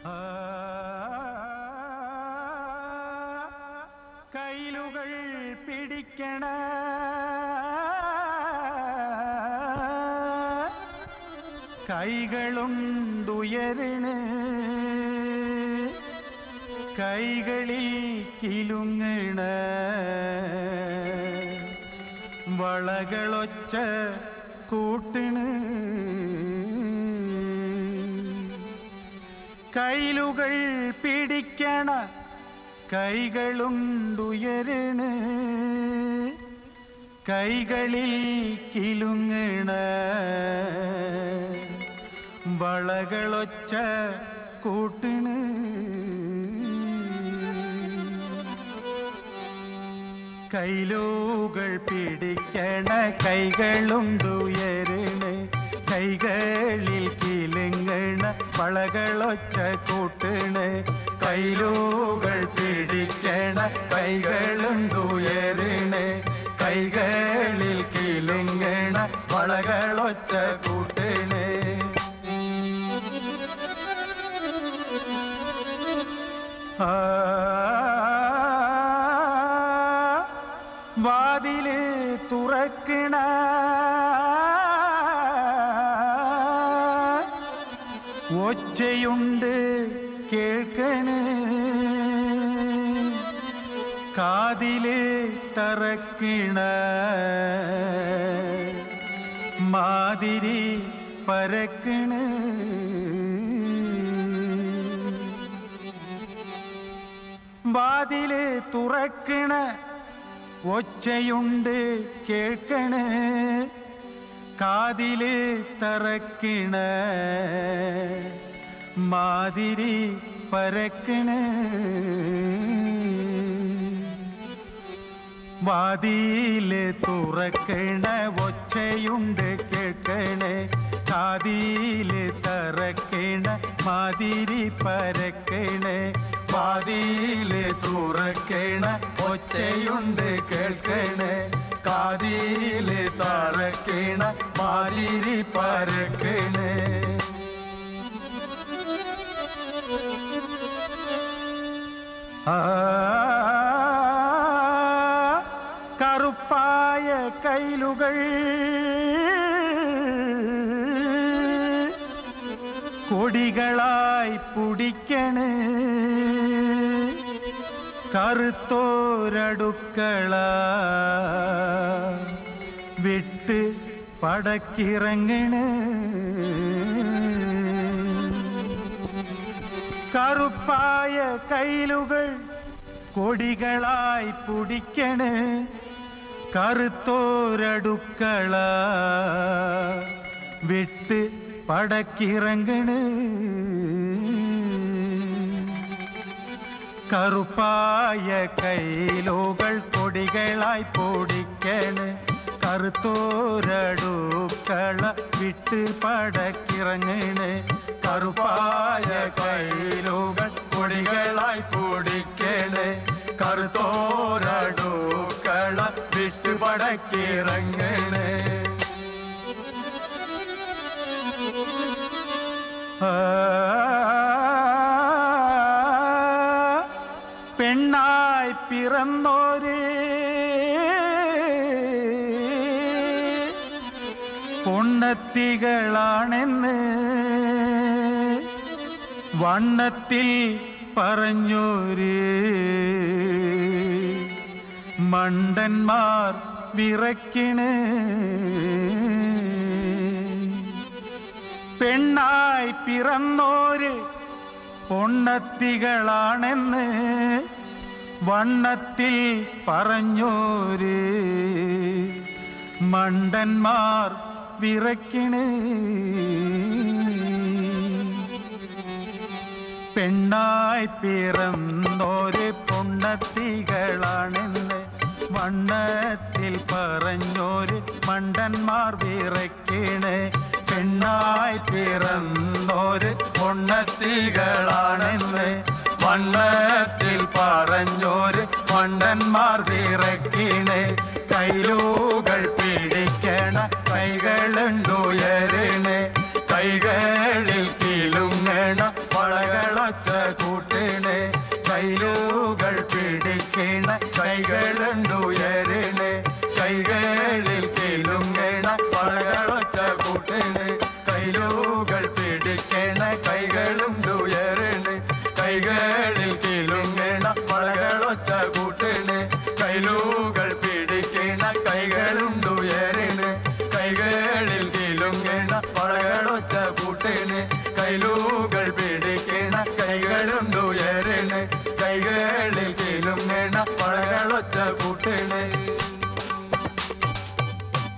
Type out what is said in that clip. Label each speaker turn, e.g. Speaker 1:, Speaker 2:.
Speaker 1: കൈലുകൾ പിടിക്കണ കൈകളുണ്ടുയരണ കൈകളിൽ കിലുങ്ങണ വളകളൊച്ച കൂട്ടണ് കൈലുകൾ പിടിക്കണ കൈകളുണ്ടുയരണ കൈകളിൽ കിലുങ്ങണ വളകളൊച്ച കൂട്ടണ് കൈലോകൾ പിടിക്കണ കൈകളുണ്ടുയരണ കൈകളിൽ കിലുങ്ങണ വളകളൊച്ച കൂട്ടണ് കൈലോകൾ പിടിക്കണ കൈകളുണ്ടുയരണ കൈകളിൽ കിലുങ്ങണ വളകളൊച്ച കൂട്ടണ് വാതില് തുറക്കണ ഒച്ചയുണ്ട് കേൾക്കണ് കാതില് തറക്കണ മാതിരി പരക്കണ് വാതില് തുറക്കണ ഒച്ചയുണ്ട് കേൾക്കണ് കാതില് തറക്കണ മാതിരി പരക്കണ് വാതില് തുറക്കണ ഒച്ചയുണ്ട് കേൾക്കണേ കാതില് തറക്കണ മാതിരി പരക്കണേ വാതില് തുറക്കണ ഒച്ചയുണ്ട് കേൾക്കണേ കാതില് തറക്കണ മാതിരി പരക്കണേ ആ കറുപ്പായ കൈലുകൾ കൊടികളായി പുടിക്കണ് കറുത്തോരടുക്കള വിട്ട് പടക്കിറങ്ങണ് കറുപ്പായ കൈലുകൾ കൊടികളായി പുടിക്കണ് കറുത്തോരടുക്കള വിട്ട് പടക്കിറങ്ങണ് കറുപ്പായ കൈലോകൾ കൊടികളായി പൊടിക്കണ് കറുത്തോരടുക്കള വിട്ട് പടക്കിറങ്ങണ് കറുപ്പായ കൈലോകൾ കൊടികളായി പൊടിക്കണ് കറുത്തോരടുക്കള വിട്ട് പടക്കിറങ്ങണ് പെണ്ണായി പിറന്നോരേ പൊണ്ണത്തികളാണെന്ന് വണ്ണത്തിൽ പറഞ്ഞോര് മണ്ടന്മാർ വിറയ്ക്കണ് പെണ്ണായി പിറന്നോര് പൊണ്ണത്തികളാണെന്ന് വണ്ണത്തിൽ പറഞ്ഞോര് മണ്ടന്മാർ വിറയ്ക്കണ് പെണ്ണായി പിറന്നോര് പൊണ്ണത്തികളാണെന്ന് വണ്ണത്തിൽ പറഞ്ഞോര് മണ്ടന്മാർ വിറയ്ക്കണ് പെണ്ണായി പിറന്നോര് പൊണ്ണത്തികളാണെന്ന് വണ്ണത്തിൽ പറഞ്ഞോര് മണ്ടന്മാർ വിറയ്ക്കണ് കൈലൂകൾ പിടിക്കണ കൈകളുണ്ടുയരണേ കൈകളിൽ കിലുങ്ങണ വളകളൊച്ച വളകളൊച്ച കൂട്ടണ് കൈലൂകൾ പിടിക്കണ കൈകളുണ്ടുയരണ് കൈകളിൽ കിലുങ്ങണ വളകളൊച്ച കൂട്ടണ് കൈലൂകൾ പിടിക്കണ കൈകളുണ്ടുയരണ് കൈകളിൽ കിലുങ്ങണ വളകളൊച്ച കൂട്ടണ്